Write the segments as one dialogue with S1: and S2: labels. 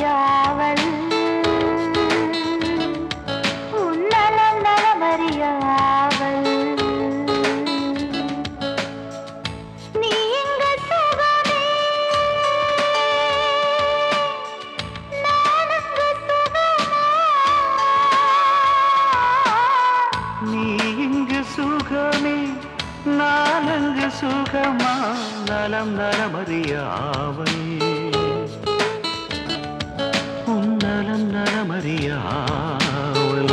S1: நலமறியாவல் உன்னல நலமறியாவல் நீ இங்கு சுகமே நான் அங்கு சுகமா
S2: நீ இங்கு சுகமே நாலங்கு சுகமா நலம் நலமறியாவல் உன் நலம் நலமறியாவல்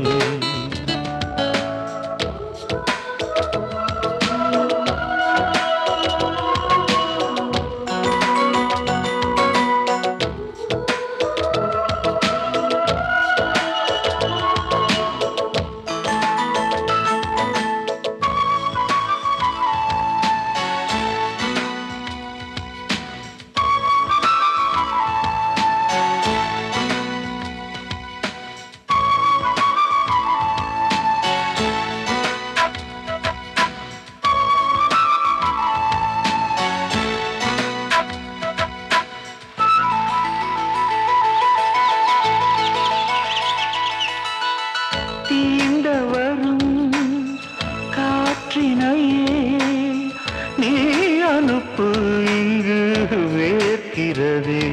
S2: தீண்ட வரும் காற்றினையே நீ அனுப்பு இங்கு வேர்க்கிறதே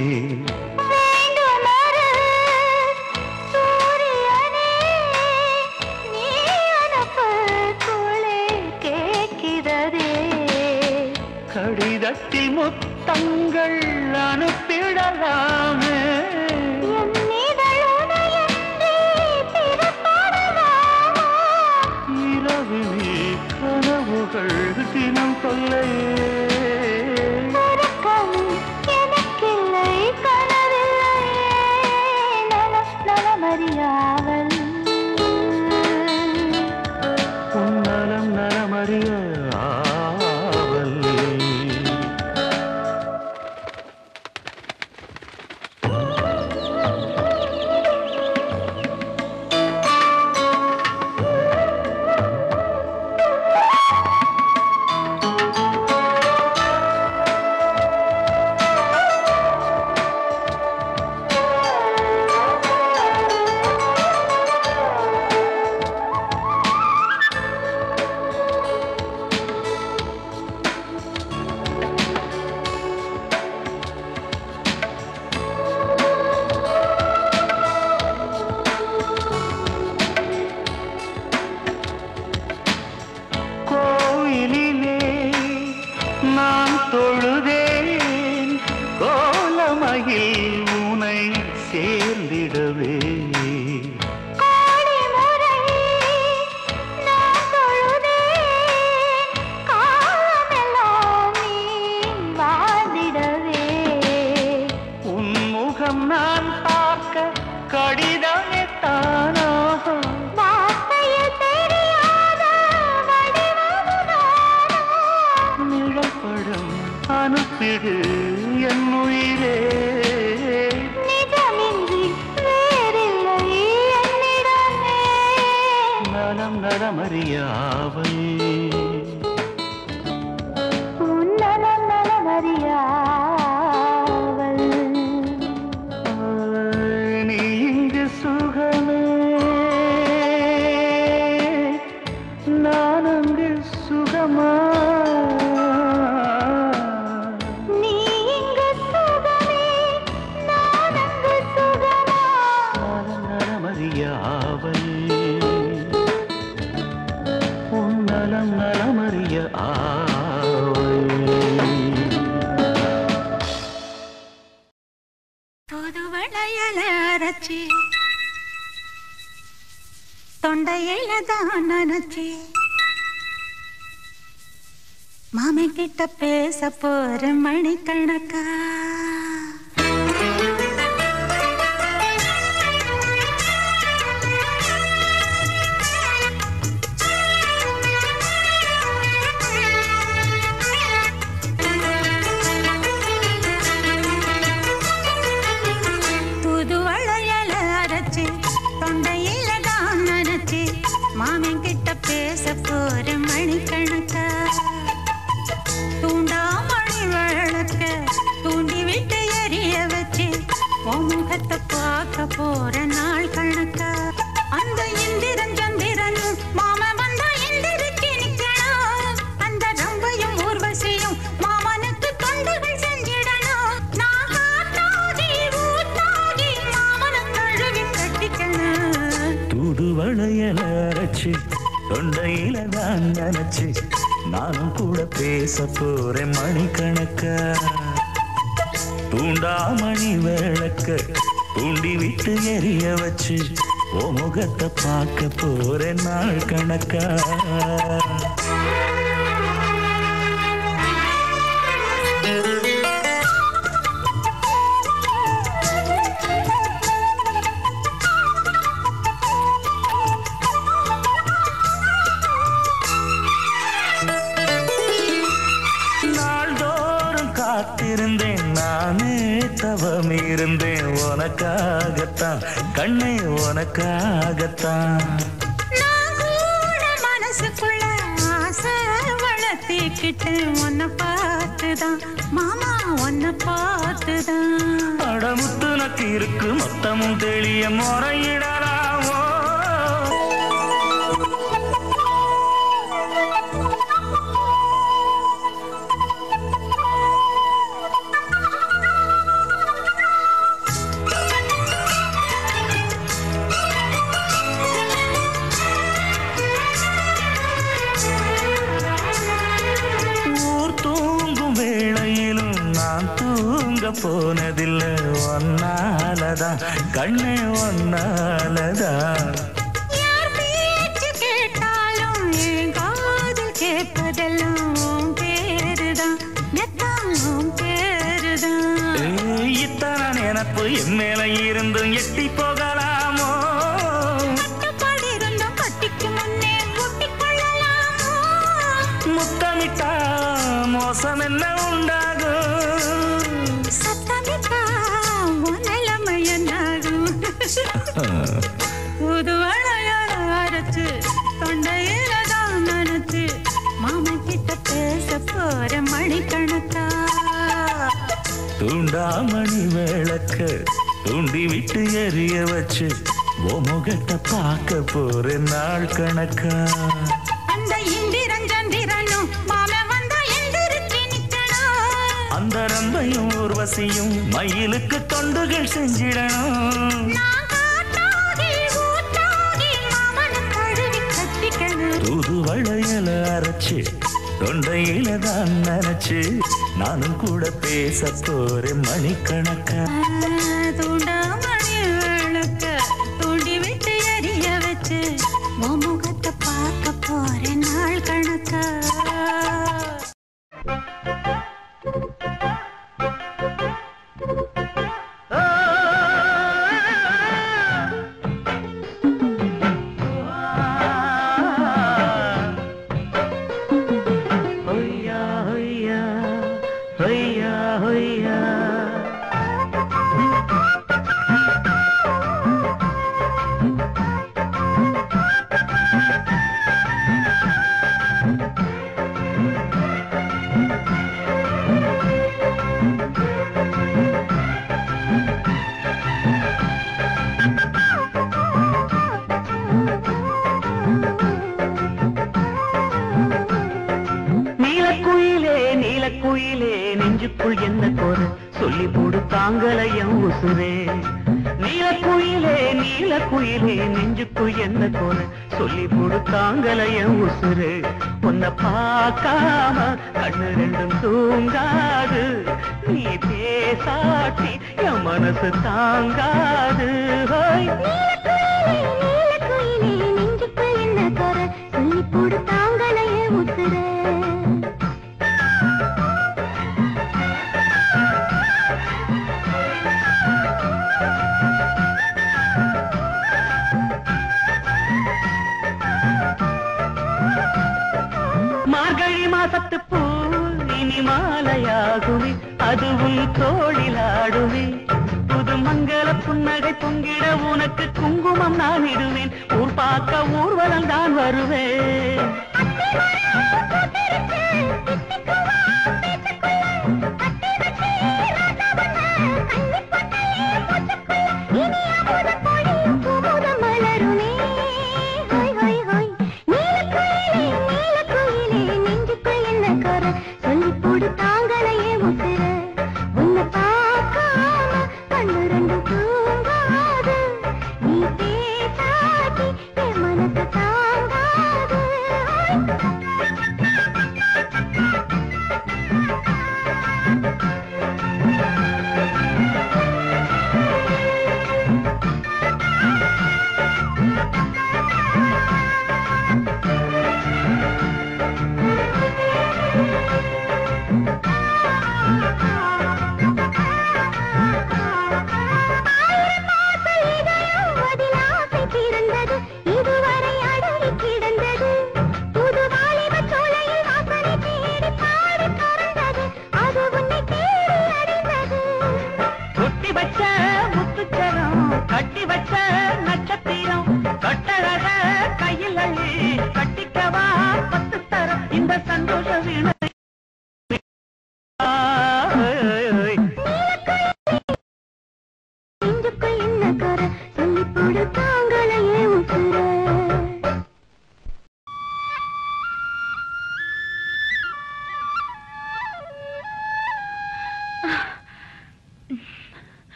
S1: வேண்டுமரு சூரியனே நீ அனுப்பு குளே கேட்கிறதே
S2: கடிதத்தில் முத்தங்கள் அனுப்பிடலாமே
S1: என் இதழுடையன்றி பிறப்படலாமா?
S2: இரவிலே கனவுகள் தினம் தொல்லையே
S1: உறக்கம் எனக்கில்லை, கனவில்லையே. நலம் நலமறியாவல்.
S2: உன் நலம் நலமறிய ஆவல் கோயிலிலே நான் தொழுதேன் கோலமகில் உனை சேர்ந்திடவே
S1: கோடி முறை நான் தொழுதேன். காலமெல்லாம் நீ வாழ்ந்திடவே
S2: உன் முகம் நான் பார்க்க கடிதமே தானா
S1: வார்த்தையில் தெரியாத வடிவமுதானா?
S2: நிழல் படம் அனுப்பிடு என் உயிரே
S1: நிஜமின்றி வேறில்லை என்னிடமே.
S2: நலம் நலமறியாவல்
S1: உன் நலம் நலமறியாவல்.
S2: நீ இங்கு சுகமே நான் அங்கு சுகமா
S1: நீ இங்கு சுகமே, நான் அங்கு சுகமா?
S2: நலம் நலமறியாவல் உன் நலம் நலமறிய ஆவல்
S3: புது வளையல அரைச்சி தொண்டையில தான் நினைச்சி மாமன் கிட்ட பேச போற மணிக்கணக்கா புது வளையல அரைச்சி தொண்டையில தான் நினைச்சி மாமன் கிட்ட பேச போற மணிக்கணக்கா தூண்டாமணி விளக்க தூண்டி விட்டு எரிய வச்சு உன் முகத்தை பார்க்க போற நாள் கணக்கா அந்த இந்திரன் சந்திரனும் மாமன் வந்தா எந்திரிச்சு நிக்கணும் அந்த ரம்பையும் ஊர்வசியும் மாமனுக்கு தொண்டுகள் செஞ்சிடணும் நான் காத்தாகி ஊத்தாகி மாமனை கழுவி கட்டிக்கணும்
S2: தூது வளையல அரைச்சு தொண்டையில தான் நினைச்சு நானும் கூட பேச போறேன் மணிக்கணக்கா தூண்டாமணி விளக்க தூண்டி விட்டு எரிய வச்சு ஓ முகத்தை பார்க்க போறேன் நாள் கணக்கா நாள்தோறும் காத்திருந்தேன் நானே தவம் இருந்தேன் உனக்காகத்தான் கண்ணே உனக்காகத்தான்
S3: நான் கூட மனசுக்குள்ள ஆசை வளர்த்திக்கிட்டு உன்னை பார்த்துதான் மாமா உன்னை பார்த்துதான்
S2: அடமுத்து நக்கு இருக்கு மொத்தமும் தெளிய முறையிடலாமோ ஊர் தூங்கும் வேளையிலும் நான் தூங்க போனதில்லை ஒன்னாலதான் கண்ணே ஒன்னாலதான்
S3: யார் பேச்சு கேட்டாலும் என் காதில் கேட்பதெல்லாம் உன் பேருதான் நெத்தான் உன் பேருதான்
S2: ஏய், இத்தனை நினப்பு என் மேல இருந்தும் எட்டி போகலாமோ
S3: கட்டுப்பாடு இருந்தும் கட்டிக்கு முன்னே ஒட்டிக் கொள்ளலாமோ
S2: முத்தமிட்டா மோசம் என்ன உண்டாகும்
S3: சத்தமிட்டா உன் நிலைமை என்னாகும் புது வளையல அரைச்சு தொண்டையில தான் நினைச்சு மாமன் கிட்ட பேச போற மணிக்கணக்கா
S2: தூண்டாமணி விளக்க தூண்டி விட்டு எரிய வச்சு ஓ முகத்தை பார்க்க போற நாள் கணக்கா
S3: அந்த இந்திரன் சந்திரனும் மாமன் வந்தா எந்திரிச்சு நிக்கணும்
S2: அந்த ரம்பையும் ஊர்வசியும் மயிலுக்கு தொண்டுகள் செஞ்சிடணும்
S3: நான் காத்தாகி ஊத்தாகி மாமனை கழுவி கட்டிக்கணும்
S2: தூது வளையல அரைச்சு தொண்டையில தான் நினைச்சு நானும் கூட பேச போறேன் மணிக்கணக்கா
S3: தூண்டாமணி விளக்க தூண்டி விட்டு எரிய வச்சு உன் முகத்தை பார்க்க போறேன் நாள் கணக்கா
S2: ஹொய்யா ஹொய்யா ஹொய்யா ஹொய்யா நீலக்குயிலே நீலக்குயிலே நெஞ்சுக்குள் என்ன கோர சொல்லி போடு தாங்கலையம் உசுரே நீலக்குயிலே நீலக்குயிலே நெஞ்சுக்குள் என்ன கோர சொல்லி போடு தாங்கலையம் உசுரே உன்னை பார்க்காம கண்ணு ரெண்டும் தூங்காது நீ பேசாட்டி என் மனசு தாங்காது ஹோய் மார்கழி மாசத்து பூ இனி மாலையாகுமே அதுவும் தோழிலாடுமே புது மங்கள புன்னகை பொங்கிட உனக்கு குங்குமம் நான் இடுவேன் ஊர் பார்க்க ஊர்வலம் தான் வருவேன்
S1: கண்ணி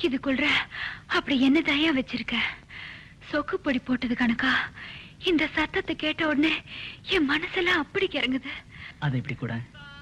S1: இதுக்குள்ள அப்படி என்ன தயா வச்சிருக்க சொக்கு பொடி போட்டது கணக்கா இந்த சத்தத்தை கேட்ட உடனே என் மனசெல்லாம் அப்படி கிறங்குது
S4: அதை இப்படி கூட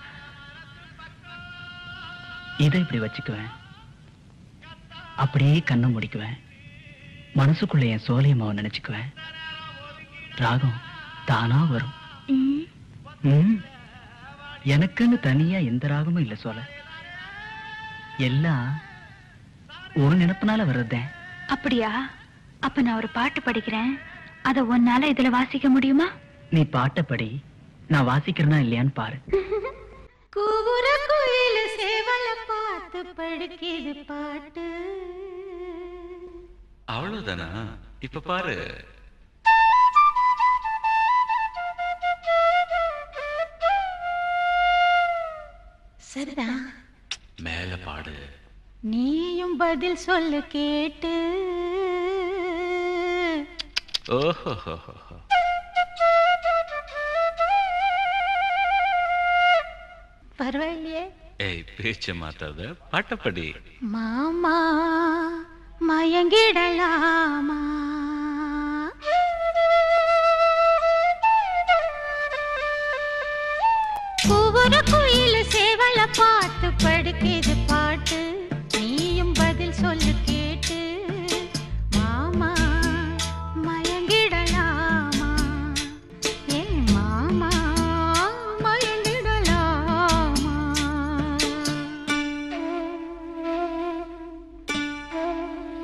S4: இதை இப்படி வச்சுக்குவேன் அப்படியே கண்ணை முடிக்குவேன் மனசுக்குள்ள என் சோழியம்மாவை நினைச்சுக்குவேன் ராகம் தானா வரும்
S1: ம்,
S4: ம். எனக்குன்னு தனியா எந்த ராகமும் இல்ல சோல எல்லாம் ஒரு நினைப்புனால வர்றதேன்
S1: அப்படியா அப்ப நான் ஒரு பாட்டு படிக்கிறேன் அத உன்னால இதுல வாசிக்க முடியுமா
S4: நீ பாட்டை படி நான் வாசிக்கிறேனா இல்லையான்னு பாரு
S3: கூவுற குயில சேவல பார்த்து படுக்கிது பாட்டு
S2: அவ்வளவுதானா இப்ப பாரு
S3: சரிதான்
S2: மேல பாடு
S3: நீயும் பதில் சொல்லு கேட்டு
S2: ஓஹோ
S3: பரவாயில்லையே
S2: ஏய் பேச்ச மாத்தாத பாட்டப்படி
S3: மாமா மயங்கிடலாமா கூவுற குயில சேவல பார்த்து படுக்கிது பாட்டு நீயும் பதில் சொல்லு கேட்டு மாமா மயங்கிடலாமா ஏ மாமா மயங்கிடலாமா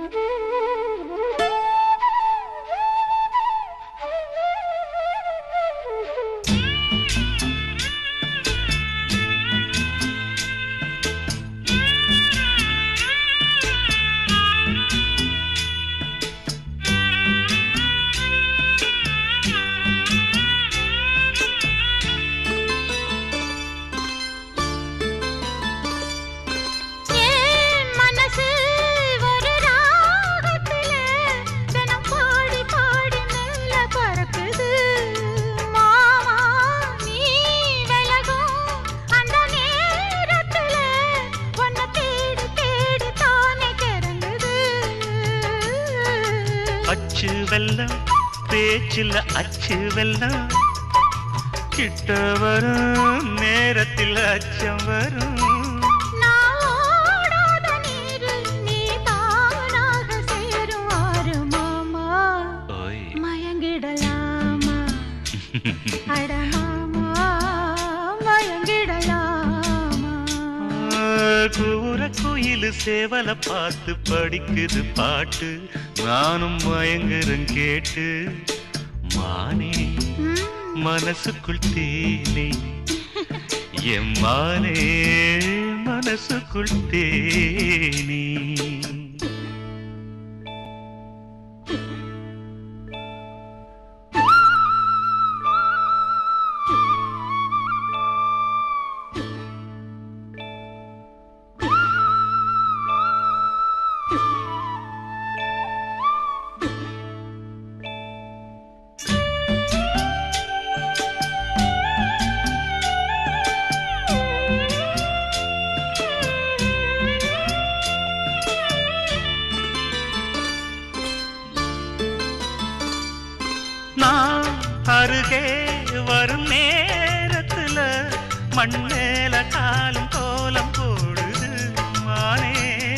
S3: ஏன் மனசு ஒரு ராகத்துல தினம் பாடி பாடி மேல பறக்குது மாமா நீ விலகும் அந்த நேரத்துல உன்னை தேடி தேடி தானே கிறங்குது
S2: அச்சு வெல்லம் பேச்சில் அச்சு வெல்லம் கிட்ட வரும் நேரத்தில் அச்சம் வரும்
S3: நான் ஓடாத நீரில் நீ தானாக சேரும் ஆறு மாமா
S2: ஓய்
S3: மயங்கிடலாமா அட மாமா மயங்கிடலாமா
S2: கூற குயில் சேவல பார்த்து படிக்குது பாட்டு நானும் மயங்குறேன் கேட்டு மானே
S3: ம்,
S2: மனசுக்குள் தேனே என் மானே மனசுக்குள் தேனே நான் அருகே வரும் நேரத்துல மண் மேல காலும் கோலம் போடுது மானே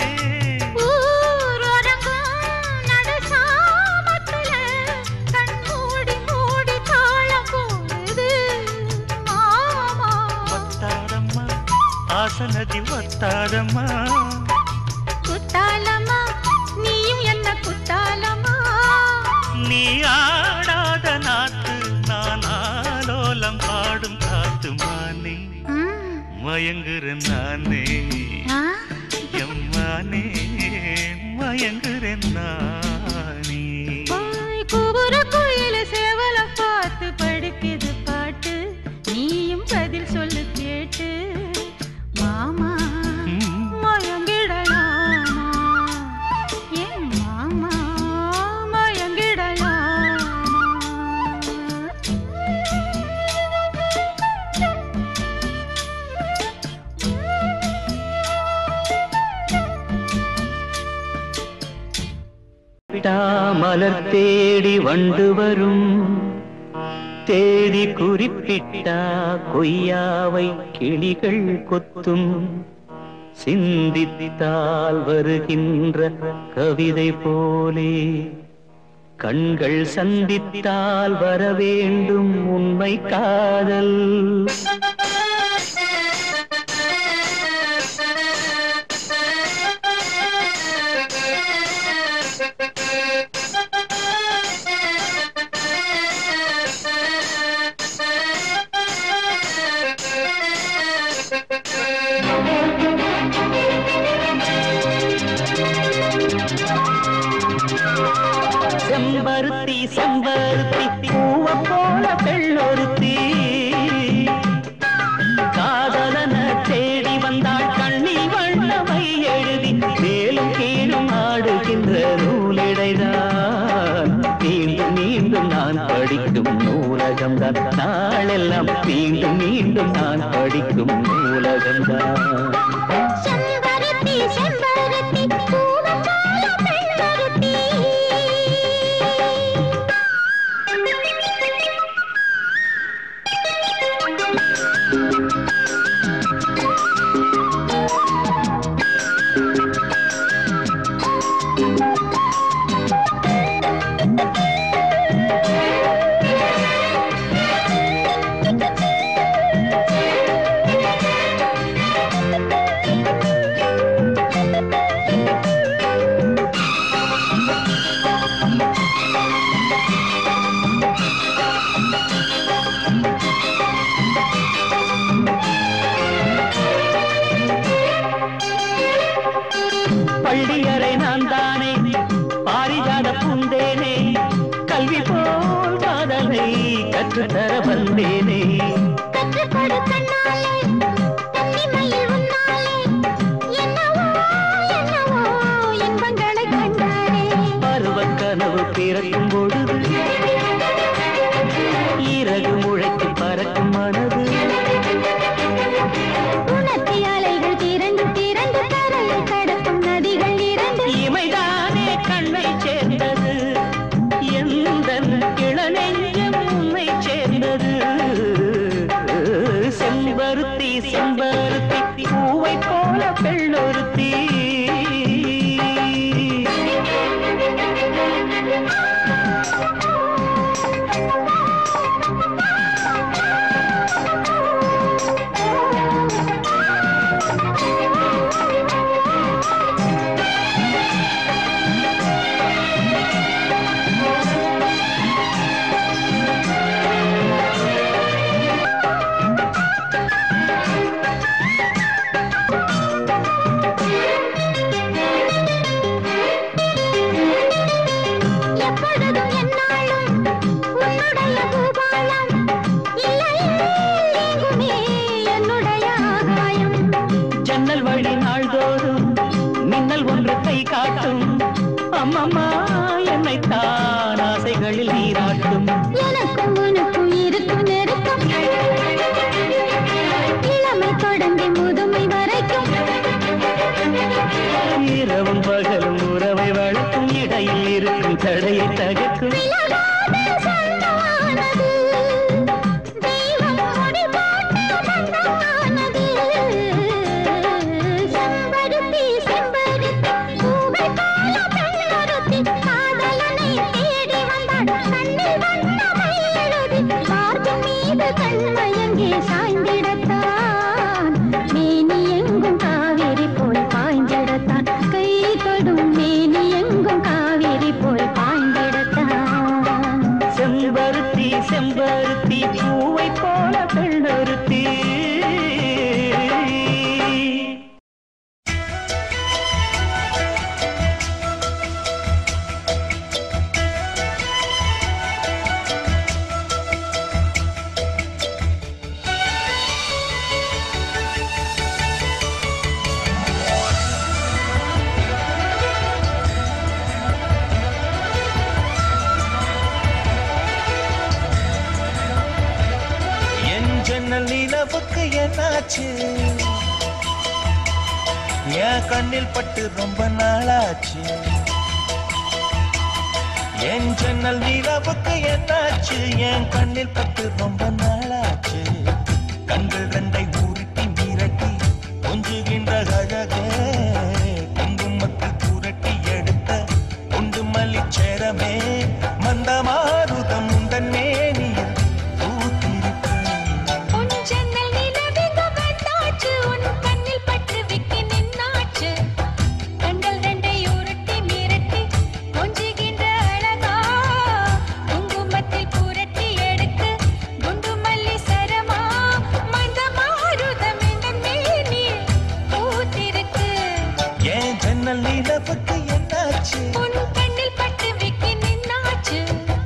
S3: ஊரடங்கும் நடுசாமத்துல கண் மூடி மூடி தாளம் போடுது மாமா
S2: வத்தாதம்மா ஆசனதி வத்தாதம்மா
S3: குத்தாலமா நீயும் என்ன குத்தாலமா
S2: நீ ஆடாத நாத்து நான் ஆலோலம் பாடும் காத்து மானே
S3: ம்,
S2: மயங்குறேன் நானே
S3: ஆ,
S2: எம்மானே மயங்குறேன் நானே
S3: ஓய், கூவுற குயில சேவல பார்த்து படுக்குது பாட்டு நீயும் பதில் சொல்லு கேட்டு மாமா
S2: ம்.
S3: மயங்கிடலாமா ஏன் மாமா மயங்கிடலாமா
S5: குறிப்பிட்டா மலர் தேடி வண்டு வரும் தேதி குறிப்பிட்டா கொய்யாவை கிளிகள் கொத்தும் சிந்தித்தால் வருகின்ற கவிதை போலே கண்கள் சந்தித்தால் வர வேண்டும் உண்மை காதல் செம்பருத்தி செம்பருத்தி பூவ போல பெள்ளொருத்தி காதலன தேடி வந்தாள் கண்ணில் வண்ணமை எழுதி மேலும் கீழும் ஆடுகின்ற நூலிடைதான் மீண்டும் மீண்டும் நான் படிக்கும் நூலகம்தான் நாளெல்லாம் மீண்டும் மீண்டும் நான் படிக்கும் நூலகம்தான்
S3: செம்பருத்தி செம்பருத்தி பூவம் போல பெண்ணொருத்தி
S5: பள்ளியறை நான் தானே பாரிஜாத பூந்தேனே கல்வி போல் காதலை கற்றுத்தர வந்தேனே
S3: கற்றுக் கொடு கண்ணாலே தன்னிமையில் உன்னாலே என்னவோ என்னவோ இன்பங்களைக் கண்டானே
S5: பருவக் கனவு பிறக்கும் பொழுது இறகு முளைத்து பறக்கும் மனது
S3: உணர்த்தி அலைகள் திரண்டு திரண்டு கரையை கடக்கும் நதிகள் இரண்டு
S5: இமைதானே கண்ணை சேர்ந்தது எந்த இளநெஞ்சம் உன்னை சேர்ந்தது செம்பருத்தி செம்பருத்தி பூவை போல பெண்ணொருத்தி
S3: எப்பொழுதும் என்னாலும் உன்னுடைய பூபாலம் இல்லையே எங்குமே என்னுடைய ஆகாயம்
S5: ஜன்னல் வழி நாள்தோறும் மின்னல் ஒன்று கை காட்டும் அம்மம்மா என்னை தான் ஆசைகளில் நீராட்டும்
S3: எனக்கும் உனக்கும் இருக்கும் நெருக்கம் இளமை தொடங்கி முதுமை வரைக்கும்
S5: இரவும் பகலும் உறவை வளர்க்கும் இடையில் இருக்கும் தடையை தகர்க்கும்
S3: விலகாத சொந்தமானது தெய்வம் முடி போட்ட பந்தமானது செம்பருத்தி செம்பருத்தி பூவை போல பெண்ணொருத்தி காதலனை தேடி வந்தாள் கண்ணில் வண்ணமை எழுதி பார்க்கும் மீது கண்மயங்கி சாய்ந்திடத்தான் மேனி எங்கும் காவேரி போல் பாய்ந்திடத்தான் கை தொடும் மேனி எங்கும் காவேரி போல் பாய்ந்திடத்தான்
S5: செம்பருத்தி செம்பருத்தி பூவை போல பெண்ணொருத்தி
S2: என் ஜன்னல் நிலவுக்கு என்னாச்சு என் கண்ணில் பட்டு ரொம்ப நாளாச்சு என் ஜன்னல் நிலவுக்கு என்னாச்சு என் கண்ணில் பட்டு ரொம்ப நாளாச்சு கண்கள் ரெண்டை உருட்டி மிரட்டி கொஞ்சுகின்ற அழகே குங்குமத்தில் புரட்டி எடுத்த குண்டு மல்லிச்சேரமே மந்தமாருதம் உந்தன் மேனியில் பூத்திருப்பேன்
S3: உன் ஜன்னல் நிலவெங்க வந்தாச்சு உன் கண்ணில் பட்டு விக்கி நின்னாச்சு கண்கள் ரெண்டை உருட்டி மிரட்டி கொஞ்சுகின்ற அழகா குங்குமத்தில் புரட்டி எடுத்து குண்டு மல்லி சரமா மந்த மாருதம் இந்த மேனில் பூத்திருக்கு
S2: என் ஜன்னல் நிலவுக்கு என்னாச்சு
S3: உன் கண்ணில் பட்டு விக்கி நின்னாச்சு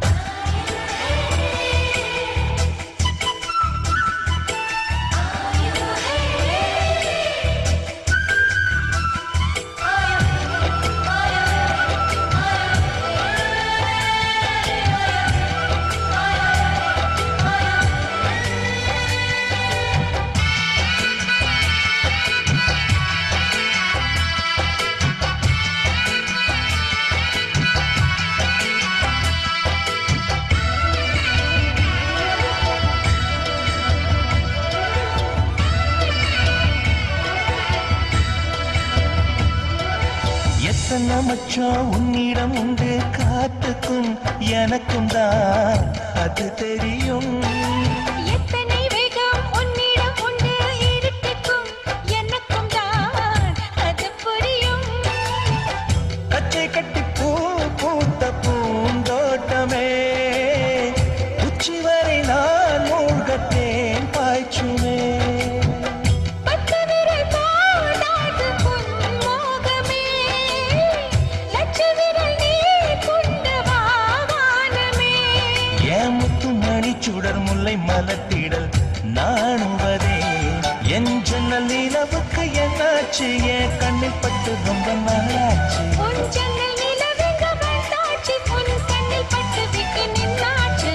S2: எத்தனை மச்சம் உன்னிடம் உண்டு காத்துக்கும் எனக்கும் தான் அது தெரியும்
S3: எத்தனை வேகம் உன்னிடம் உண்டு இருட்டுக்கும் எனக்கும் தான் அது புரியும்
S2: பச்சை கட்டி பூ பூத்த பூந்தோட்டமே உச்சி வரை நான் மூழ்கத்தேன் பாய்ச்சுமே
S3: பத்து விரல் போடாது பொன் மோகமே லட்ச விரல் நீ கொண்டு வா வானமே
S2: என் முத்து மணி சுடர் முல்லை மலத்திடல் நாணுவதே என் ஜன்னல் நிலவுக்கு என்னாச்சு என் கண்ணில் பட்டு ரொம்ப நாளாச்சு
S3: உன் ஜன்னல் நிலவெங்க வந்தாச்சு உன் கண்ணில் பட்டு விட்டு நின்னாச்சு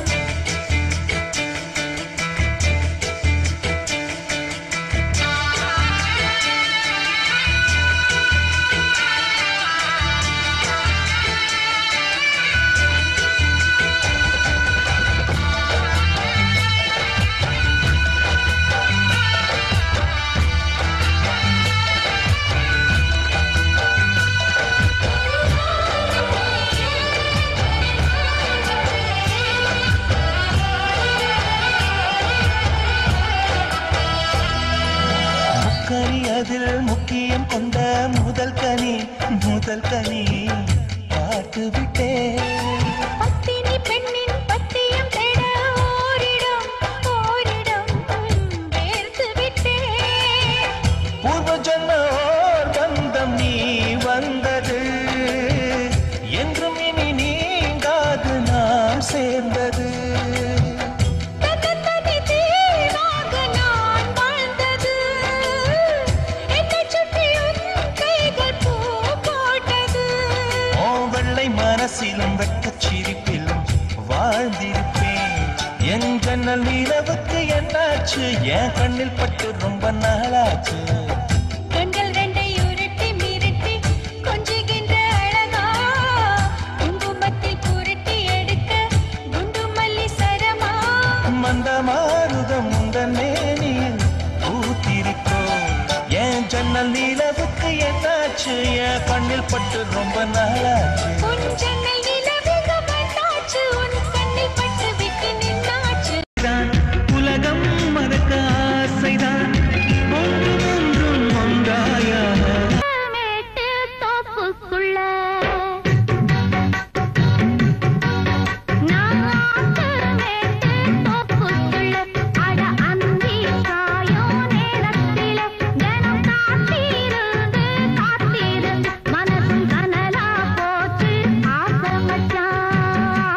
S2: முக்கனி அதில் முக்கியம் கொண்ட முதல் கனி முதல் கனி பார்த்து விட்டேன்
S3: பத்தினி பெண்ணின் பத்தியம் தேட ஓரிடம் ஓரிடம் வேர்த்து விட்டேன்
S2: பூர்வ ஜன்ம ஓர் பந்தம் நீ வந்தது என்றும் இனி நீங்காது நாம் சேர்ந்தது
S3: தன்னந்தனி தீவாக நான் வாழ்ந்தது என்னைச் சுற்றி உன் கைகள் பூ போட்டது
S2: ஓ வெள்ளை மனசிலும் வெட்டச் சிரிப்பிலும் வாழ்ந்திருப்பேன் என் ஜன்னல் நிலவுக்கு என்னாச்சு என் கண்ணில் பட்டு ரொம்ப நாளாச்சு
S3: கண்கள் ரெண்டை உருட்டி மிரட்டி கொஞ்சுகின்ற அழகா குங்குமத்தில் புரட்டி எடுக்க குண்டு மல்லி சரமா
S2: மந்த மாருதம் உந்தன் மேனியில் பூத்திருக்கோ என் ஜன்னல் நிலவுக்கு என்னாச்சு என் கண்ணில் பட்டு ரொம்ப நாளாச்சு
S3: உன் ஜன்னல் நிலவுக வந்தாச்சு உன் கண்ணில் பட்டு விட்டு நின்னாச்சு
S5: உலகம் மறக்க ஆசைதான் ஒன்றும் ஒன்றும் ஒன்றாயாக
S3: மேட்டு தோப்புக்குள்ள நான் ஆத்து மேட்டு தோப்புக்குள்ள அட அந்தி சாயும் நேரத்தில தினம் காத்திருந்து காத்திருந்து மனசும் கனலா போச்சு ஆசை மச்சான்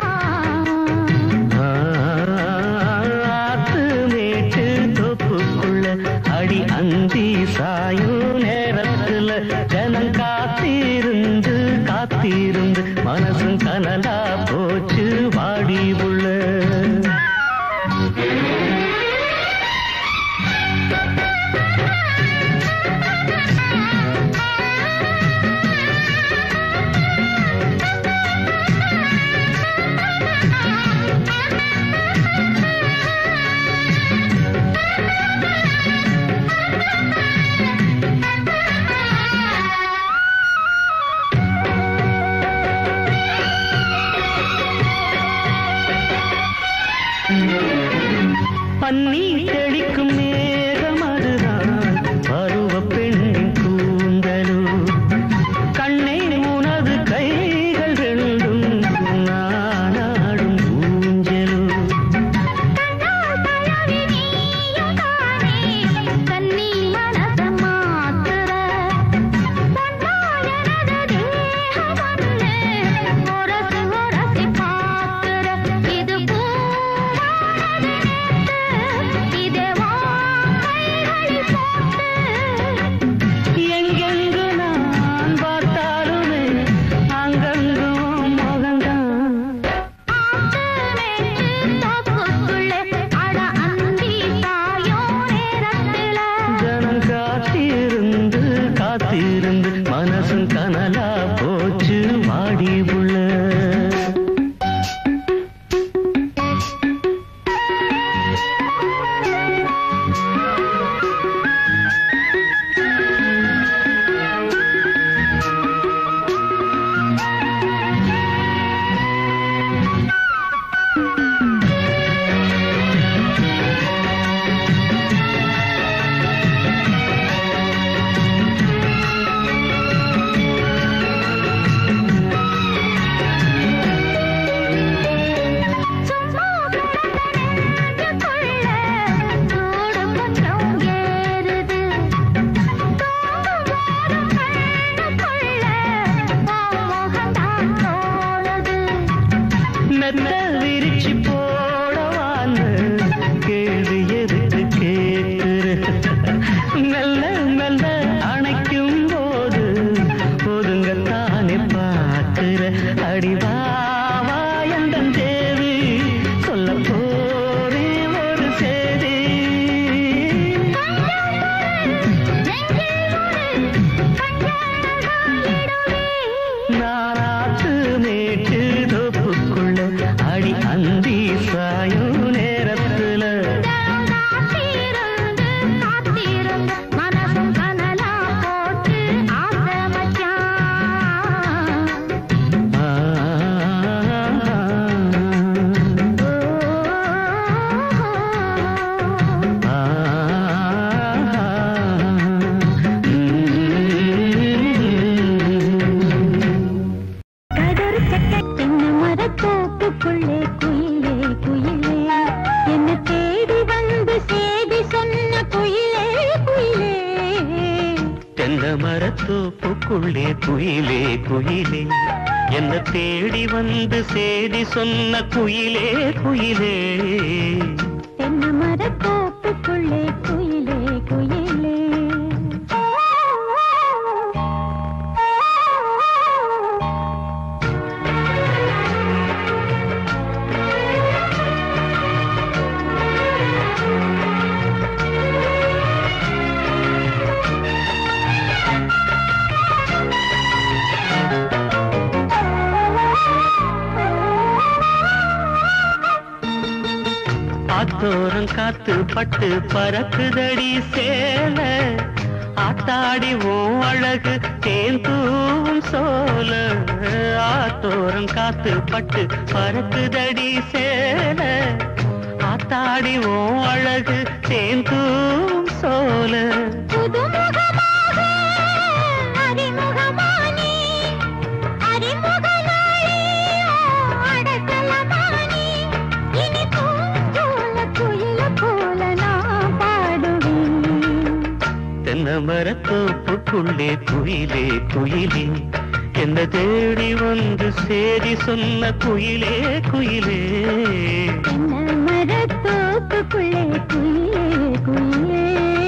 S5: ஆத்து மேட்டு தொப்புக்குள்ள அடி அந்தி சாயும் நேரத்துல ஜனம் காத்திருந்து காத்திருந்து மனசும் கனலா போச்சு வாடி உள்ள
S3: ஆ
S5: காத்திருந்து மனசும் கனலா போச்சு வாடி புள்ள
S3: சும்மா கிடந்தனக்குள்ள சூடு கொஞ்சம் ஏறுது தூங்கும் போதும் கண்ணுக்குள்ள உன் முகம்தான் தோணுது
S5: மெத்த விரிச்சு போடவான்னு கேள்வி எதுக்கு கேட்கிற மெல்ல மெல்ல அணைக்கும் போது ஒதுங்கத்தானே பார்க்கிற அடிவாவா எந்த தேவி சொல்ல போரே ஒரு செய்தி நாராத்து மேட்டு தோப்புக்குள்ள அடி அந்தி சாயும் நேரத்துல
S3: மனசும் கனலா போட்டு ஆசை மச்சான்
S5: ஆ, ஆ,
S3: கதறு சட்டை தென்ன மரத்தோப்புக்குள்ளே குயிலே குயிலே என்ன தேடி வந்து சேதி சொன்ன குயிலே குயிலே
S5: தென்ன மரத்தோப்புக்குள்ளே குயிலே குயிலே என்ன தேடி வந்து சேதி சொன்ன குயிலே குயிலே
S3: தென்ன மரத்தோப்புக்குள்ளே குயிலே குயிலே
S5: ஆத்தோரம் காத்து பட்டு பறக்குதடி சேல ஆத்தாடி ஓ அழகு தேன் தூவும் சோல ஆத்தோரம் காத்து பட்டு பறக்குதடி சேல ஆத்தாடி ஓ அழகு தேன் தூவும் சோல
S3: புதுமுகமாக அறிமுகமானி அறிமுகனாளி அடக்கலமானி இனி பூஞ்சோல குயில போல நான் பாடுவேன்
S5: தென்னை மரத்தோப்புக்குள்ளே குயிலே குயிலே என்ன தேடி வந்து சேதி சொன்ன குயிலே குயிலே
S3: தென்னை மரத்தோப்புக்குள்ளே குயிலே குயிலே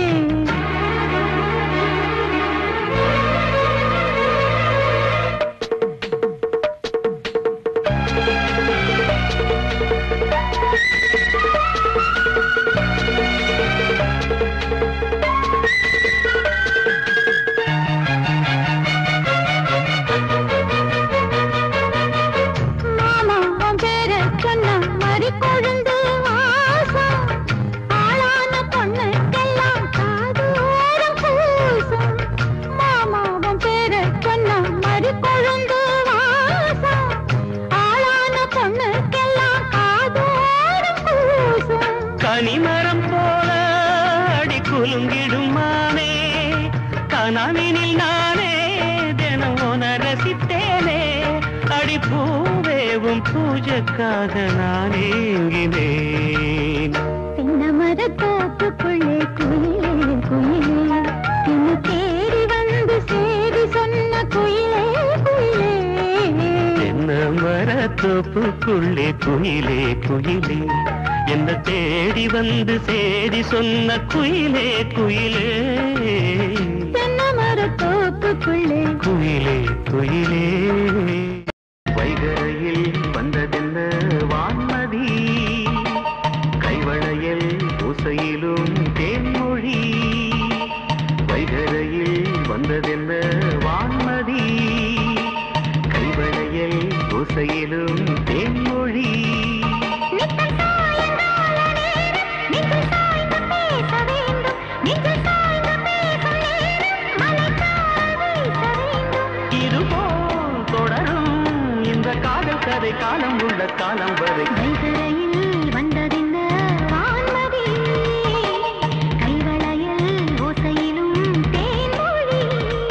S3: மாமா உன் பேர சொன்ன மறி கொழுந்து வாசம் ஆளான பொண்ணுக்கெல்லாம் காதோரம் பூசும் மாமா உன் பேர சொன்ன மறி கொழுந்து வாசம் ஆளான பொண்ணுக்கெல்லாம் காதோரம் பூசும்
S5: கனிமரம் போல அடி குலுங்கிடும் மானே கனவினில் நானே தினம் உன ரசித்தேனே அடி பூவேவும் பூஜைக்காக நான் ஏங்கினேன்
S3: தென்னை மரத்தோப்புக்குள்ளே குயிலே குயிலே என்னை தேடி வந்து சேதி சொன்ன குயிலே குயிலே
S5: என்ன மரத்தோப்புக்குள்ளே குயிலே குயிலே என்ன தேடி வந்து சேதி சொன்ன குயிலே குயிலே
S3: தென்னை மரத்தோப்புக்குள்ளே
S5: குயிலே குயிலே வைகரையில் வந்ததென்ன வான்மதி கைவளையல் ஓசையிலும் தேன்மொழி வைகரையில் வந்த வந்ததென்ன வான்மதி கைவளையல் ஓசையிலும் தேன்மொழி
S3: நித்தம் சாயங்கால நேரம் நெஞ்சில் சாய்ந்து பேச வேண்டும் நெஞ்சில் சாய்ந்து பேசும் நேரம் மலைக்கால் வீச வேண்டும்
S5: இதுபோல் தொடரும் இந்த காதல் கதை காலம் உள்ள காலம் வரை
S3: வைகரையில் வந்ததென்ன வான்மதி கைவளையல் ஓசையிலும் தேன்மொழி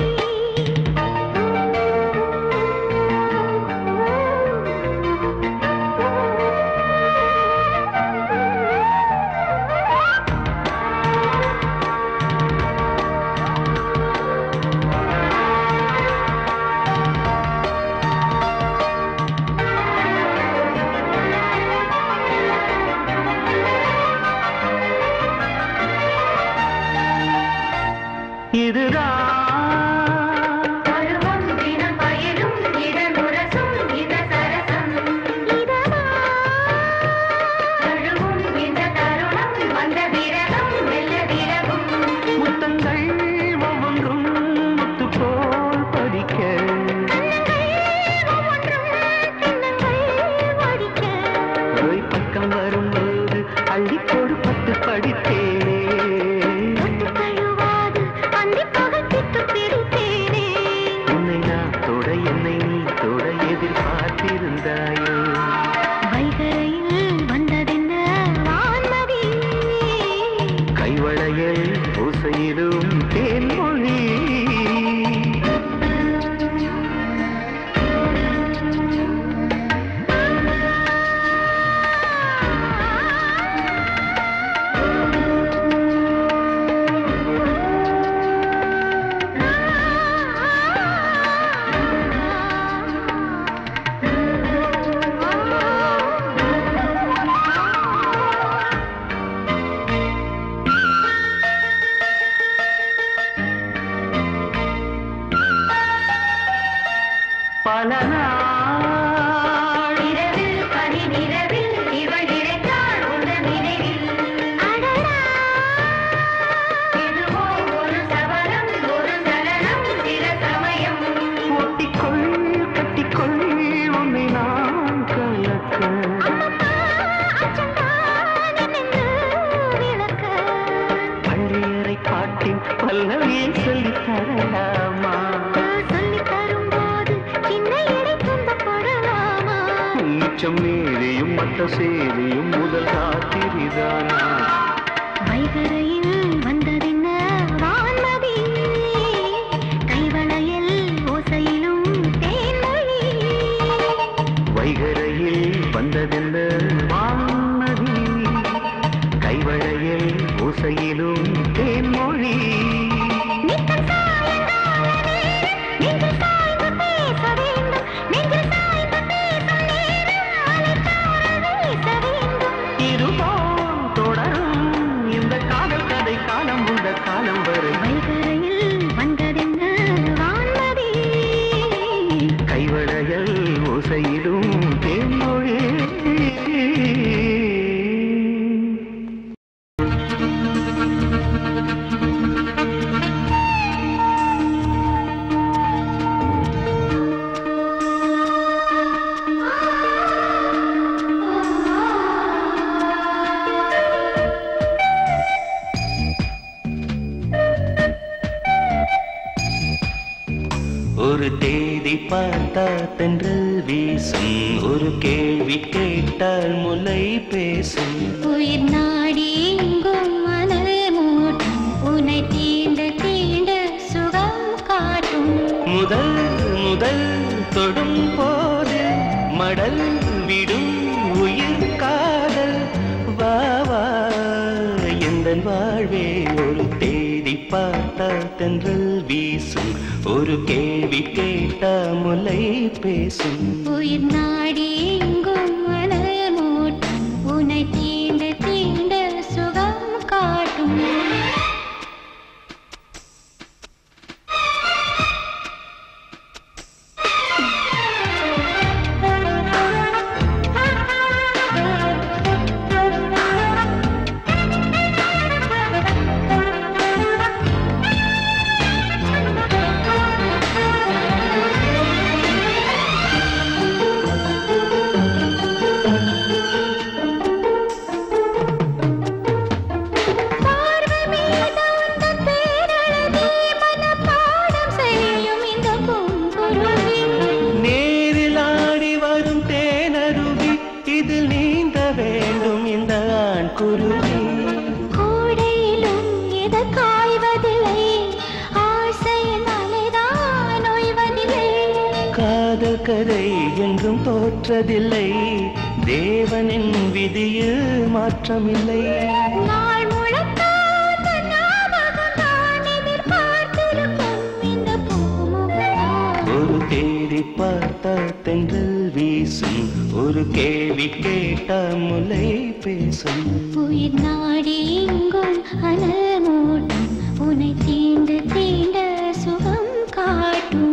S5: இதுதான்
S3: பருவம் தினம் பயிரும் இடமுரசும் இந்த சரசம் தழுவும் இந்த தருணம் வந்த விரகம் மெல்ல விரகும்
S5: முத்தங்கள் ஒவ்வொன்றும் முத்து போல் படிக்க
S3: ஒவ்வொன்றும் சின்னங்கள் வடிக்க
S5: ஓய் பக்கம் வரும்போது அள்ளி போடு பட்டு படித்தேனே
S3: தொட்டு தழுவாது அந்தி பகத்திட்டு பிடித்தேனே
S5: உன்னை நான் தொட என்னை நீ தொட எதிர்பார்த்திருந்தாயோ
S3: வைகரையில் வந்ததென்ன வான்மதி
S5: கைவளையல் ஓசையிலும் தேன்மொழி பல நாள்
S3: இரவில் பனி நிறவில் இவள் இழைத்தாள் உந்தன் நினைவில் அடடா எதுவோ ஒரு சபலம் ஒரு சலனம் சில சமயம்
S5: ஒட்டிக்கொள் கட்டிக்கொள் உன்னை நான் கலக்க
S3: அச்சந்தானே நின்று விளக்க
S5: பள்ளியறை பாட்டின் பல்லவியை சொல்லித் தரலாமா
S3: சொல்லித் தரும்போது சின்ன எடை துன்பப்படலாமா
S5: மிச்சம் மீறியும் மட்ட சேரியும் முதல் காத்திரிதானா
S3: வைகரையில் வந்ததென்ன வான்மதி கைவளையல் ஓசையிலும் தேன்மொழி
S5: வைகரையில் வந்ததென்ன வான்மதி கைவளையல் ஓசையிலும் தேன்மொழி
S3: நித்தம் சாயங்கால நேரம் நெஞ்சில் சாய்ந்து பேச வேண்டும் நெஞ்சில் சாய்ந்து பேசும் நேரம் அலைக்காரல் வீச வேண்டும்
S5: இதுபோல் தொடரும் இந்த காதல் கதை காலம் உள்ள காலம் வரை
S3: வைகரையில் வந்ததென்ன வான்மதி
S5: கைவளையல் ஓசையிலும் தேன்மொழி ஒரு தேதி பார்த்தா தென்றல் வீசும் ஒரு கேள்வி கேட்டால் முல்லை பேசும்
S3: உயிர் நாடி எங்கும் மணல் மூட்டும் உன்னை தீண்ட தீண்ட சுகம் காட்டும்
S5: முதல் முதல் தொடும் போது மடல் விடும் உயிர் காதல் வா வா எந்த வாழ்வே ஒரு தேதி பார்த்தா தென்றல் வீசும் ஒரு கேள்வி கேட்டா முல்லை பேசும்
S3: உயிர் நாடி எங்கும் மணல் மூட்டும் உன்னை தீண்ட தீண்ட சுகம் காட்டும்
S2: காதல் கதை என்றும் தோற்றதில்லை தேவனின் விதியில் மாற்றமில்லை
S3: நாள் முழுக்க அந்த ஞாபகம் தான் எதிர்பார்த்திருக்கும் இந்த பூமுகம்
S2: ஒரு தேடி பார்த்த தென்றல் வீசும் ஒரு கேள்வி கேட்ட முலை பேசும்
S3: உயிர் நாடி எங்கும் அனல் மூட்டும் உன்னை தீண்டு தீண்ட சுகம் காட்டும்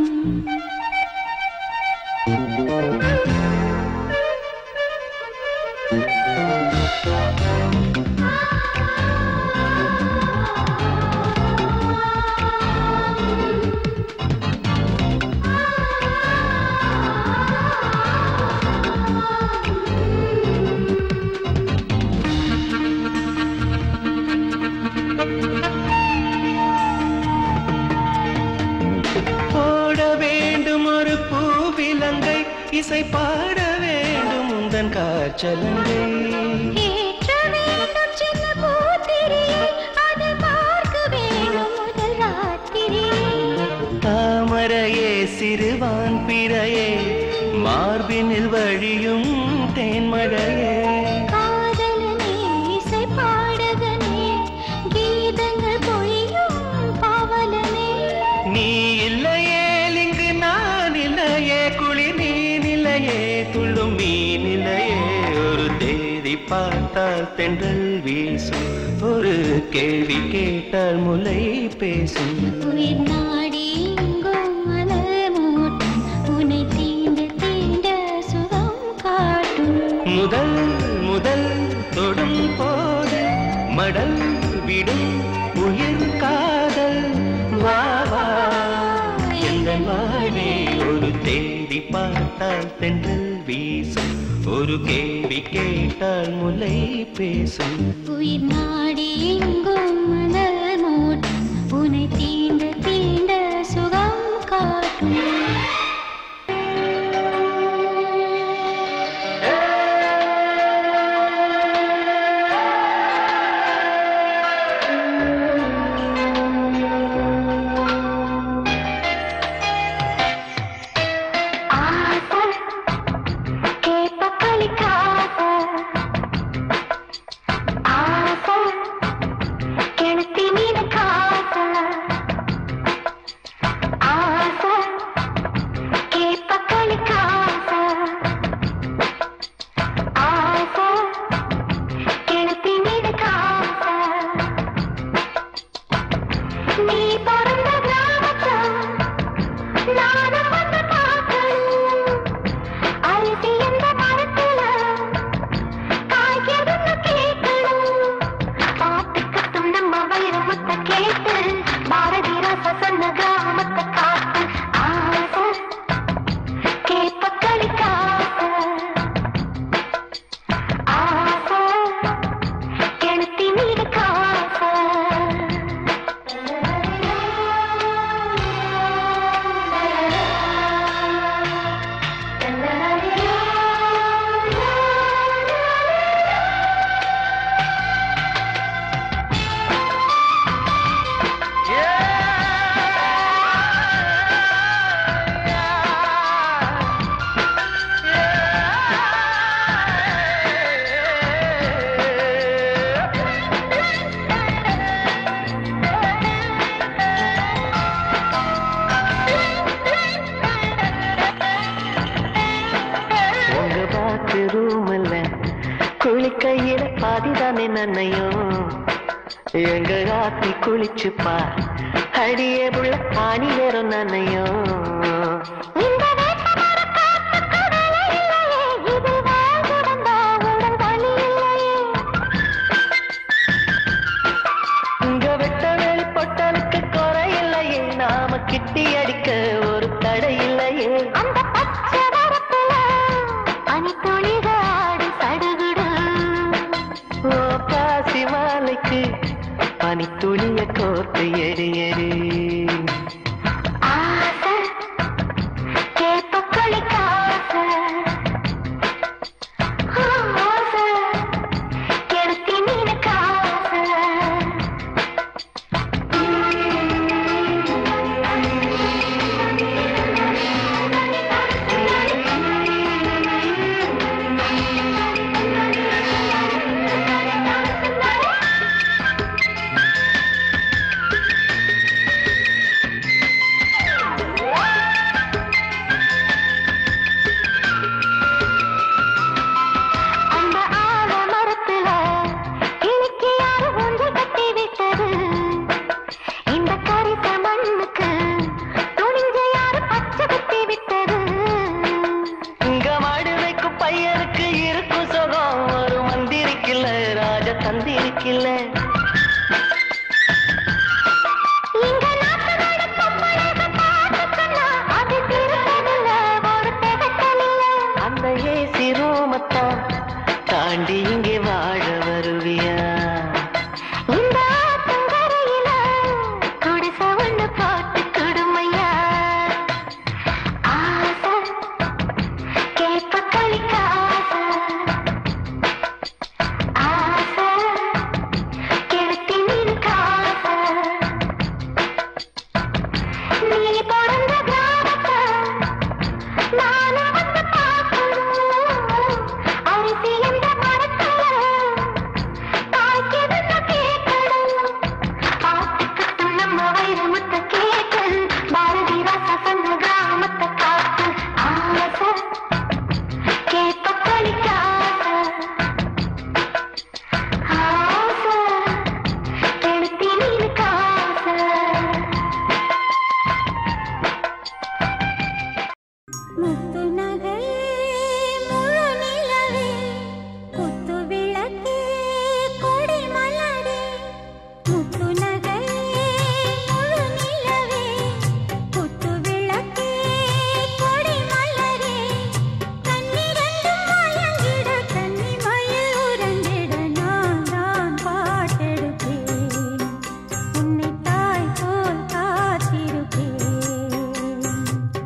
S2: போட வேண்டும் ஒரு பூவிலங்கை இசை பாட வேண்டும் உந்தன் காற்றலங்கை
S3: ஏற்ற வேண்டும் சின்ன பூத்திரியை அது பார்க்க வேண்டும் முதல் ராத்திரியை
S2: தாமரையே சிறுவான் பிறையே மார்பினில் வழியும் தேன்மழையே
S3: காதலனே இசை பாடகனே கீதங்கள் பொழியும் பாவலனே
S2: நீ இல்லையே இங்கு நான் இல்லையே குளிர் நீ நிலையே துள்ளும் மீன் இல்லையே ஒரு தேதி பார்த்தால் தென்றல் வீசும் ஒரு கேள்வி கேட்டால் முலை பேசும்
S3: உயிர் நாடி எங்கும் மலர் மூட்டும் உன்னை தீண்ட தீண்ட சுகம் காட்டும்
S2: முதல் முதல் தொடும் போது மடல் விடும் உயிர் காதல் வா வா எந்த வாழ்வே ஒரு தேடி பார்த்தால் தென்றல் வீசும் ஒரு கேள்வி கேட்டால் முலை பேசும்
S3: உயிர் நாடி எங்கும் மலர் மூட்டும் உன்னை தீண்ட தீண்ட சுகம் காட்டும் ஆசை கேட்ப களிக்காத ஆசை கிணத்தி மீது காச ஆசை கேட்ப களிக்காத ஆசை கிணத்தி மீது காச நீ பிறந்த கிராமத்தை நானும் வந்து பார்க்கணும் அரிசி எந்த மரத்துல காய்க்கிறதுன்னு கேட்கணும் பாட்டுக்கு நம்ம வைரமுத்த கேட்டு பாரதி ராச சொன்ன கிராமத்தை காட்டு ஆசை கேட்ப களிக்காச ஆசை கிணத்தி மீது காசை
S5: உங்க பாத்து ரூம்ல குளிக்கையில பாதிதானே நன்னையும் எங்க ராத்தி குளிச்சு பார் அடியே புள்ள ஆணி வேறும் நன்னையும்
S3: இந்த வேட்டமர காத்து கடலை இல்லையே, இது வாழ்வுடந்தா உடல் வலி இல்லையே.
S5: இங்க வெட்ட வெளி பொட்டலுக்கு குறை இல்லையே நாம கிட்டி அடிக்க ஒரு தடை இல்லையே
S3: அந்த பச்சை வரப்புல பனித்துளிக ஆடி சடுகுடு.
S5: ஓ பாசி மாலைக்கு பனித்துளிய கோர்த்து எரி எரி
S3: ஆசை, கேட்ப களிக்காசை. ஆசை, கெடுத்தி மீனு காசை.
S5: ஆ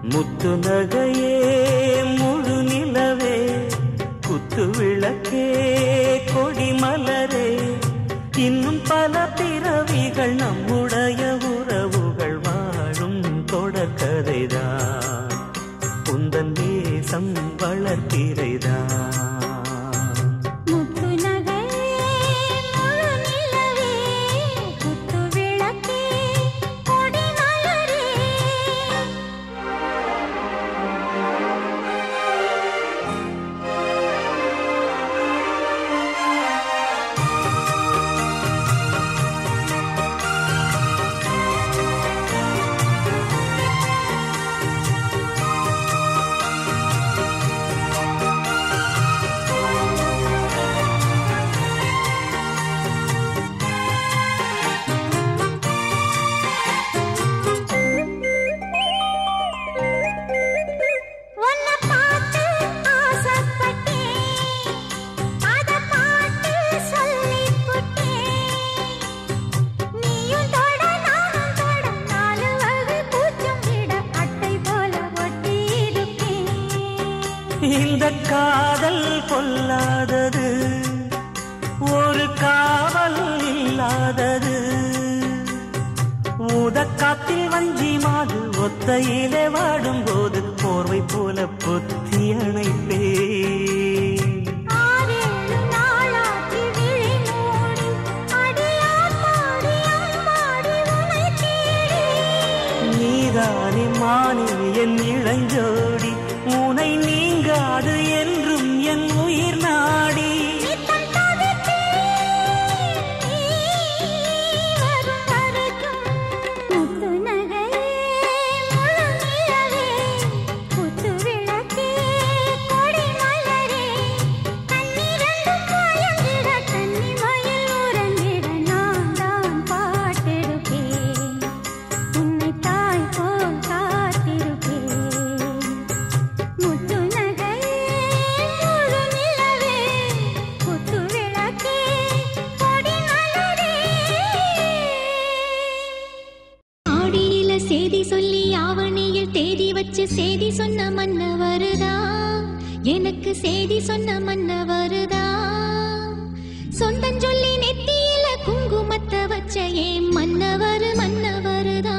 S2: முத்து நகையே முழு நிலவே குத்து விளக்கே கொடி மலரே இன்னும் பல பிறவிகள் நம்முடைய உறவுகள் வாழும் தொடர்கதைதான் உந்தன் தேசம் வளர்த்திரைதான்
S3: முத்து நகையே முழு நிலவே குத்து விளக்கே கொடி மலரே உன்னை பார்த்து ஆசைப்பட்டேன் அத பாட்டு சொல்லிப் புட்டேன் நீயும் தொட நானும் தொட நாலு வகை பூச்சும் விட அட்டை போல ஒட்டி இருப்பேன்
S2: இந்த காதல் கொல்லாதது ஒரு காவல் இல்லாதது ஊதக்காத்தில் வஞ்சி மாது ஒத்தையிலே வாடும் போது போர்வை போல பொத்தி அணைப்பேன்
S3: ஆறேழு நாளாகி விழி மூடி அடியாத்தாடி அம்மாடி உனை தேடி
S2: நீதானே மானே என் இளஞ்சோடி உனை நீங்காது என்றும் என் உயிர் நாடி
S3: நித்தம் தவித்தேன் நீ வரும் வரைக்கும் முத்து நகையே முழு நிலவே குத்து விளக்கே கொடி மலரே கண்ணிரண்டும் மயங்கிட கன்னி மயில் உறங்கிட நான் தான் பாட்டெடுப்பேன் உன்னை தாய் போல் காத்திருப்பேன் முத்து நகையே முழு நிலவே குத்து விளக்கே கொடி மலரே
S6: ஆடியில செய்தி சொல்லி ஆவணியில் தேதி வச்சு செய்தி சொன்ன மன்ன வருதா எனக்கு செய்தி சொன்ன மன்ன வருதா சொந்தம் சொல்லி நெத்தியில குங்குமத்தை வச்ச ஏன் மன்னவர் மன்னவருதா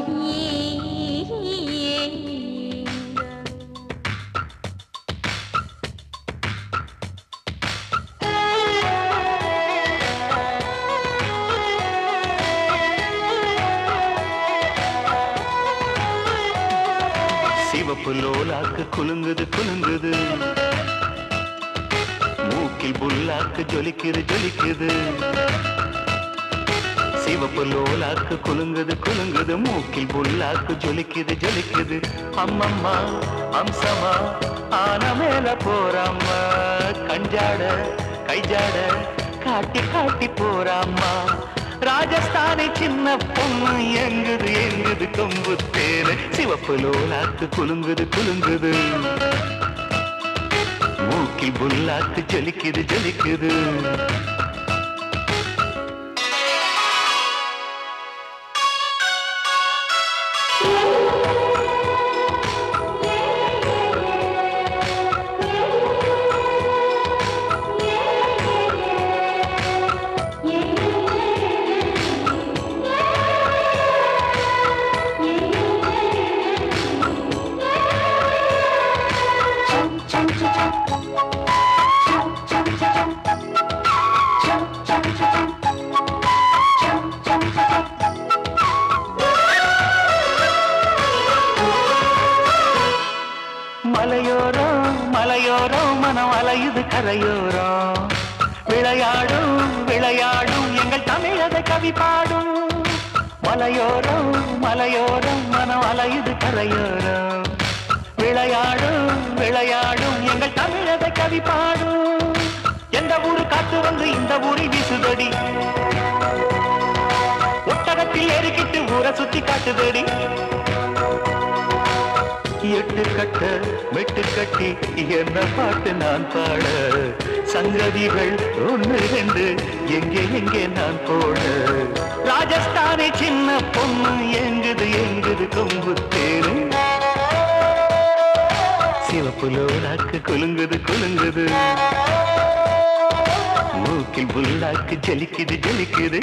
S2: சிவப்பு லோலாக்கு குலுங்குது குலுங்குது மூக்கில் புல்லாக்கு ஜொலிக்குது ஜொலிக்குது சிவப்பு லோலாக்கு குலுங்குது குலுங்குது மூக்கில் புல்லாக்கு ஜொலிக்குது ஜொலிக்குது அம்மம்மா அம்சமா ஆன மேல போறாம்மா கஞ்சாட கைஜாட காட்டி காட்டி போறாம்மா ராஜஸ்தானை சின்ன பொண்ணு எங்குது எங்குது கொம்பு தேனு சிவப்பு லோலாக்கு குலுங்குது குலுங்குது மூக்கில் புல்லாக்கு ஜொலிக்குது ஜொலிக்குது மலையோரம் மலையோரம் மனம் அலையுது கரையோரம் விளையாடும் விளையாடும் எங்கள் தமிழக கவி பாடும் மலையோரம் மலையோரம் மனம் அலையுது கரையோரம் விளையாடும் விளையாடும் எங்கள் தமிழக கவி பாடும் எந்த ஊரு காத்து வந்து இந்த ஊரில் வீசுதடி ஒட்டகத்தில் ஏறிக்கிட்டு ஊரை சுத்தி காட்டுதடி எட்டு கட்ட மெட்டு கட்டி என்ன பாட்டு நான் பாட சங்கதிகள் ஒன்று ரெண்டு எங்கே எங்கே நான் போட ராஜஸ்தானி சின்ன பொண்ணு எங்குது எங்குது கொம்பு தேரு சிவப்பு லோலாக்கு குலுங்குது குலுங்குது மூக்கில் புல்லாக்கு ஜலிக்குது ஜலிக்குது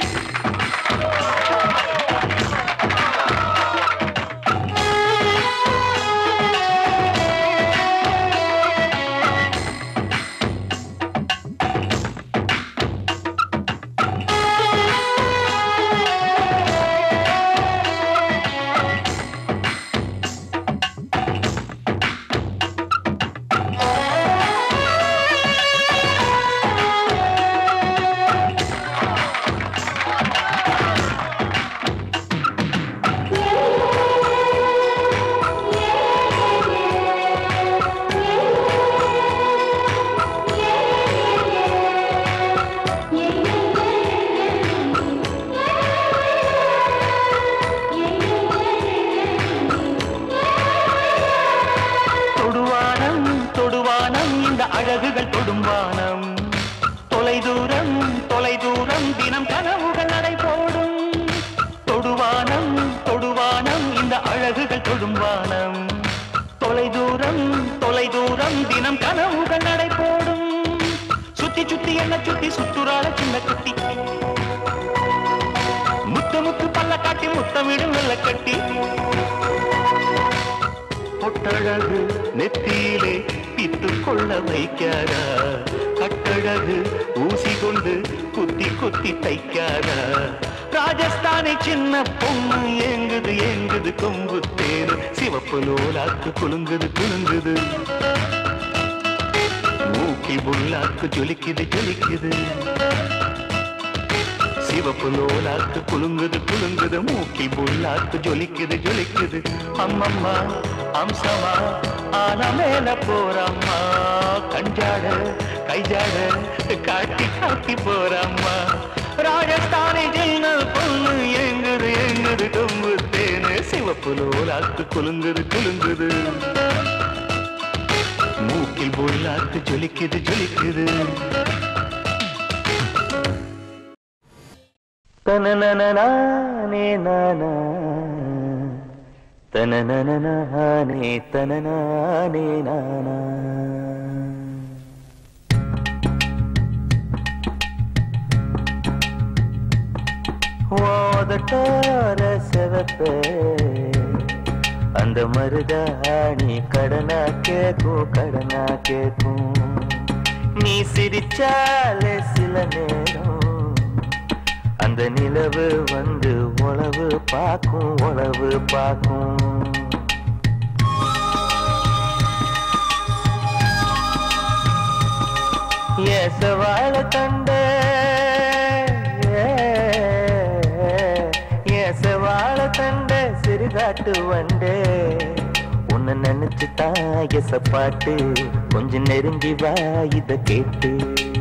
S2: தொடுவானம் தொடுவானம் இந்த அழகுகள் தொடும்பானம் தொலைதூரம் தொலைதூரம் தினம் கனவுகள் நடை போடும் தொடுவானம் தொடுவானம் இந்த அழகுகள் தொடும்பானம் தொலைதூரம் தொலைதூரம் தினம் கனவுகள் நடை போடும் சுத்தி சுத்தி என்ன சுத்தி சுத்துறாள சின்ன குட்டி முத்து முத்து பல்ல காட்டி முத்தமிடும் வெள்ள கட்டி பொட்டழகு நெத்தியிலே பித்து கொள்ள வைக்காரா கட்டழகு ஊசி கொண்டு குத்தி குத்தி தைக்காரா ராஜஸ்தானை சின்ன பொண்ணு எங்குது எங்குது கொம்பு தேரு சிவப்பு லோலாக்கு குலுங்குது குலுங்குது மூக்கில் புல்லாக்கு ஜொலிக்குது ஜொலிக்குது சிவப்பு லோலாக்கு குலுங்குது குலுங்குது மூக்கில் புல்லாக்கு ஜொலிக்குது ஜொலிக்குது அம்மம்மா அம்சமா ஆன மேல போறம்மா கஞ்சாட கைஜாட காட்டி காட்டி போறம்மா ராஜஸ்தானி ஜெயினல் பொண்ணு எங்குது எங்குது கொம்பு தேனு சிவப்பு லோலாக்கு குலுங்குது குலுங்குது மூக்கில் புல்லாக்கு ஜொலிக்குது ஜொலிக்குது தனனனனானே நானா தனனனனானே தனனானே நானா ஓதட்டார
S5: செவப்ப அந்த மருதாணி கடனா கேக்கும் கடனா கேக்கும் நீ சிரிச்சாலே சில நேரம் அந்த நிலவு வந்து உளவு பார்க்கும் உளவு பார்க்கும் ஏசவாழ கண்ட ஏசவாழ கண்ட சிறுகாட்டு வண்டே உன்னை நினைச்சு தான் எசப்பாட்டு கொஞ்சம் நெருங்கி வா இத கேட்டு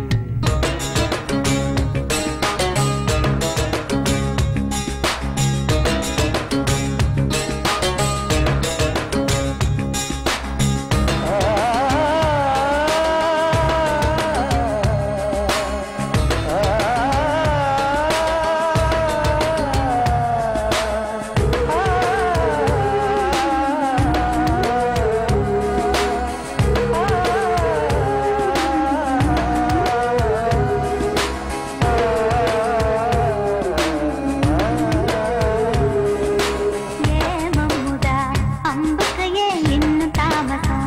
S6: ஏமமுதா அம்புக்கு ஏன் இன்னும் தாமசம்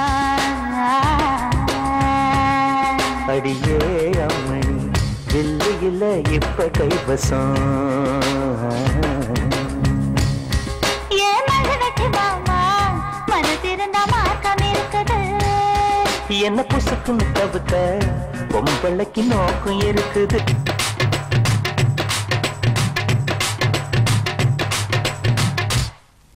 S5: அடியே அம்மணி வில்லு இல்ல இப்ப கைவசம்
S6: ஏன் மகனுக்கு மாமா மனசிருந்தா மார்க்கம் இருக்குது
S5: என்ன புசுக்குன்னு தவிர்த்த பொம்பளைக்கு நோக்கம் இருக்குது